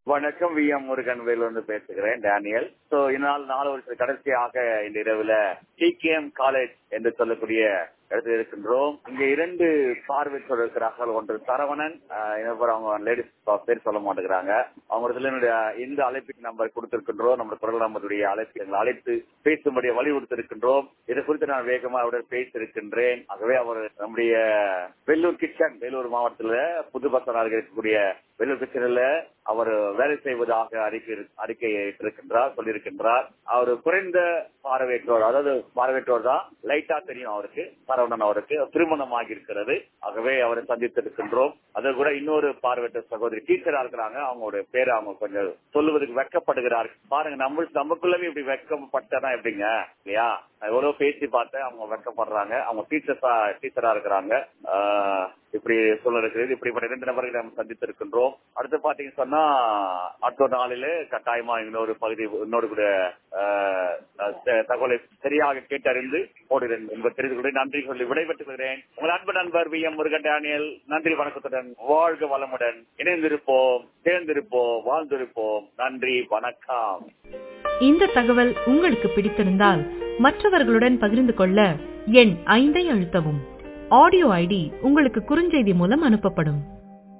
வணக்கம் V M Murugan வேலூர்ந்து பேசுகிறேன் Daniel so இந்நாள் நாலு வருஷம் கடைசியாக இந்த இரவுல டிகேஎம் காலேஜ் என்று சொல்லக்கூடிய இடத்தில் இருக்கின்றோம் இங்க இரண்டு பார்வையற்றோர் இருக்கிறார்கள் ஒன்று சரவணன் ஆஹ் இன்னொரு அவங்க லேடிஸ் பேர் சொல்ல மாட்டேங்கிறாங்க அவங்க இடத்துல என்னுடைய இந்த அழைப்பின் நம்பர் கொடுத்திருக்கின்றோம் நம்ம குரல் நம்பருடைய அழைப்பு எங்களை அழைத்து பேசும்படி வலியுறுத்திருக்கின்றோம் இது குறித்து நான் வேகமா அவருடன் பேசியிருக்கின்றேன் ஆகவே அவர் நம்முடைய வெள்ளூர் கிச்சன் வேலூர் மாவட்டத்துல புது பசனாக இருக்கக்கூடிய வெள்ளூர் கிச்சன்ல அவர் வேலை செய்வதாக அறிக்கை அறிக்கை இருக்கின்றார் சொல்லியிருக்கின்றார் அவர் குறைந்த பார்வையற்றோர் அதாவது பார்வையற்றோர் தான் லைட்டா தெரியும் அவருக்கு சரவணன் அவருக்கு திருமணம் ஆகியிருக்கிறது ஆகவே அவரை சந்தித்திருக்கின்றோம் அது கூட இன்னொரு பார்வையற்ற சகோதரி டீச்சரா இருக்கிறாங்க அவங்களுடைய பேரை அவங்க கொஞ்சம் சொல்லுவதற்கு வெக்கப்படுகிறார்கள் பாருங்க நம்ம நமக்குள்ளவே இப்படி வெக்கப்பட்டனா எப்படிங்க இல்லையா எவ்வளவு பேசி பார்த்தேன் அவங்க வெக்கப்படுறாங்க அவங்க டீச்சர்ஸா டீச்சரா இருக்கிறாங்க ஆஹ் இப்படி சொல்ல இருக்கிறது இப்படிப்பட்ட இரண்டு நபர்களை நம்ம சந்தித்திருக்கின்றோம் அடுத்து பாத்தீங்க சொன்னா அடுத்த நாளில கட்டாயமா இன்னொரு பகுதி இன்னொரு கூட ஆஹ், த- தகவலை சரியாக கேட்டறிந்து போடுகிறேன் என்பது தெரிந்து கொண்டு நன்றி சொல்லி விடைபெற்றுகிறேன் உங்கள் அன்பு நண்பர் வி எம் முருகன் டேனியல் நன்றி வணக்கத்துடன் வாழ்க வளமுடன் இணைந்திருப்போம் சேர்ந்திருப்போம் வாழ்ந்திருப்போம் நன்றி வணக்கம் இந்த தகவல் உங்களுக்கு பிடித்திருந்தால் மற்றவர்களுடன் பகிர்ந்து கொள்ள எண் ஐந்தை அழுத்தவும் ஆடியோ ஐடி உங்களுக்கு குறுஞ்செய்தி மூலம் அனுப்பப்படும்